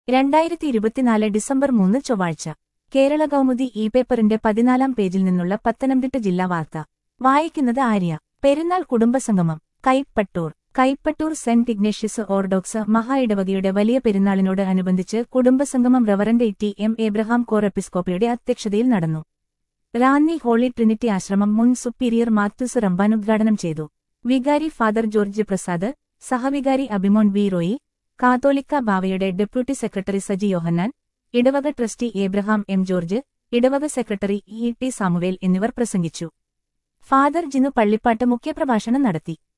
രണ്ടായിരത്തി ഇരുപത്തിനാല് ഡിസംബർ മൂന്ന് ചൊവ്വാഴ്ച കേരള കൗമുദി ഇ പേപ്പറിന്റെ പതിനാലാം പേജിൽ നിന്നുള്ള പത്തനംതിട്ട ജില്ലാ വാർത്ത വായിക്കുന്നത് ആര്യ പെരുന്നാൾ കുടുംബസംഗമം Kaippattoor Kaippattoor Saint Ignatius Orthodox മഹാ ഇടവകയുടെ വലിയ പെരുന്നാളിനോട് അനുബന്ധിച്ച് കുടുംബസംഗമം Reverend T M Abraham Cor എപ്പിസ്കോപ്പയുടെ അധ്യക്ഷതയിൽ നടന്നു റാന്നി ഹോളി ട്രിനിറ്റി ആശ്രമം മുൻ സുപ്പീരിയർ മാത്യുസ് റംബാൻ ഉദ്ഘാടനം ചെയ്തു വികാരി ഫാദർ ജോർജ് പ്രസാദ് സഹവികാരി അഭിമോൻ വി റോയി കാത്തോലിക്ക ബാവയുടെ ഡെപ്യൂട്ടി സെക്രട്ടറി സജി യോഹന്നാൻ ഇടവക ട്രസ്റ്റി ഏബ്രഹാം എം ജോർജ് ഇടവക സെക്രട്ടറി ഇ ടി സാമുവേൽ എന്നിവർ പ്രസംഗിച്ചു ഫാദർ ജിനു പള്ളിപ്പാട്ട് മുഖ്യപ്രഭാഷണം നടത്തി